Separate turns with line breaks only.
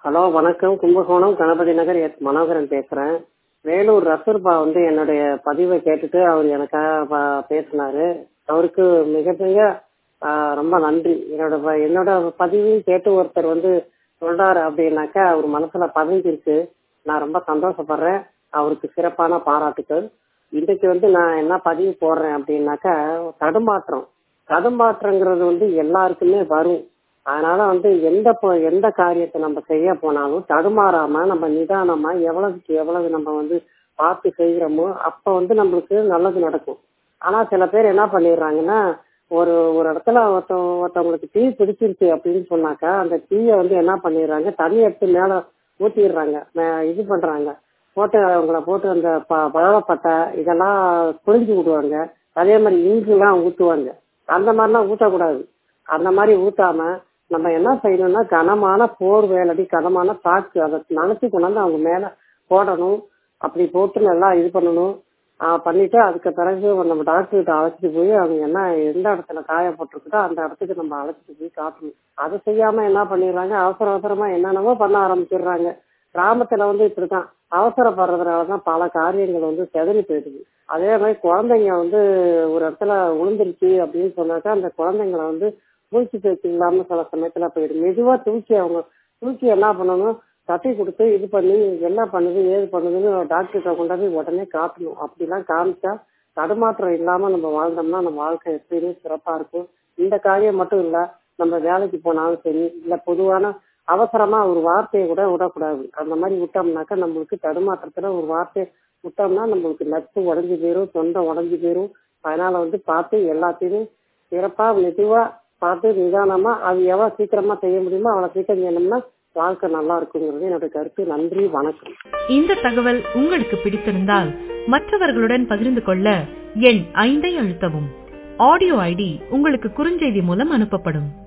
hello வணக்கம் Kumbakonam Ganapathi Nagar S Manoharan பேசுறேன் வேலூர் ரசூர்பா வந்து என்னுடைய பதிவை கேட்டுட்டு அவர் எனக்காக ப- பேசினாரு அவருக்கு மிக மிக ஆ, ரொம்ப நன்றி என்னோட ப- என்னோட பதிவையும் கேட்டு ஒருத்தர் வந்து சொல்றாரு அப்படின்னாக்கா அவர் மனசுல பதிஞ்சிருக்கு நான் ரொம்ப சந்தோஷப்படுறேன் அவருக்கு சிறப்பான பாராட்டுக்கள் இன்றைக்கு வந்து நான் என்ன பதிவு போடுறேன் அப்படின்னாக்கா தடுமாற்றம் தடுமாற்றங்கிறது வந்து எல்லாருக்குமே வரும் அதனால வந்து எந்த பொ- எந்த காரியத்தை நம்ம செய்ய போனாலும் தடுமாறாம நம்ம நிதானமா எவ்வளவுக்கு எவ்வளவு நம்ம வந்து பார்த்து செய்கிறோமோ அப்ப வந்து நம்மளுக்கு நல்லது நடக்கும் ஆனா சில பேர் என்ன பண்ணிடுறாங்கன்னா ஒரு ஒரு இடத்துல ஒருத்த ஒருத்தவங்களுக்கு தீ பிடிச்சிருச்சு அப்படின்னு சொன்னாக்கா அந்த தீயை வந்து என்ன பண்ணிடுறாங்க தண்ணி எடுத்து மேல ஊத்திடுறாங்க மே- இது பண்றாங்க போட்டு அவங்கள போட்டு அந்த ப- பழப்பட்டை இதெல்லாம் புழிஞ்சு விடுவாங்க அதே மாதிரி இங்குலாம் ஊத்துவாங்க அந்த மாதிரிலாம் ஊத்தக்கூடாது அந்த மாதிரி ஊத்தாம நம்ம என்ன செய்யணும்னா கனமான போர் வேலடி கனமான தாக்கு அதை நனைச்சு கொண்டாந்து அவங்க மேல போடணும் அப்படி போட்டு நல்லா இது பண்ணணும் ஆஹ் பண்ணிட்டு அதுக்கு பிறகு நம்ம டாக்டர்கிட்ட அழைச்சிட்டு போய் அவங்க என்ன எந்த இடத்துல காயப்பட்டிருக்குதோ அந்த இடத்துக்கு நம்ம அழைச்சிட்டு போய் காட்டணும் அதை செய்யாம என்ன பண்ணிடுறாங்க அவசர அவசரமா என்னென்னவோ பண்ண ஆரம்பிச்சிடுறாங்க கிராமத்துல வந்து இப்படிதான் அவசரப்படுறதுனாலதான் பல காரியங்கள் வந்து செதறி போயிடுது அதே மாதிரி குழந்தைங்க வந்து ஒரு இடத்துல விழுந்துருச்சு அப்படின்னு சொன்னாக்கா அந்த குழந்தைங்களை வந்து மூச்சு பேச்சு இல்லாம சில சமயத்துல போயிடும் மெதுவா தூக்கி அவங்க தூக்கி என்ன பண்ணணும் தட்டி கொடுத்து இது பண்ணி என்ன பண்ணுது ஏது பண்ணுதுன்னு டாக்டர்கிட்ட கொண்டாந்து உடனே காட்டணும் அப்படிலாம் காமிச்சா தடுமாற்றம் இல்லாம நம்ம வாழ்ந்தோம்னா நம்ம வாழ்க்கை எப்பயுமே சிறப்பா இருக்கும் இந்த காரியம் மட்டும் இல்ல நம்ம வேலைக்கு போனாலும் சரி இல்ல பொதுவான அவசரமா ஒரு வார்த்தையை கூட விடக்கூடாது அந்த மாதிரி விட்டோம்னாக்கா நம்மளுக்கு தடுமாற்றத்துல ஒரு வார்த்தையை விட்டோம்னா நம்மளுக்கு நட்பு உடஞ்சி போயிரும் தொண்டை உடஞ்சி போயிரும் அதனால வந்து பார்த்து எல்லாத்தையுமே சிறப்பா மெதுவா பார்த்து நிதானமா அது எவ்வளவு சீக்கிரமா செய்ய முடியுமோ அவ்வளவு சீக்கிரம் செய்யணும்னா வாழ்க்கை நல்லா இருக்குங்கிறது என்னோட கருத்து நன்றி வணக்கம்
இந்த தகவல் உங்களுக்கு பிடித்திருந்தால் மற்றவர்களுடன் பகிர்ந்து கொள்ள எண் ஐந்தை அழுத்தவும் ஆடியோ ஐடி உங்களுக்கு குறுஞ்செய்தி மூலம் அனுப்பப்படும்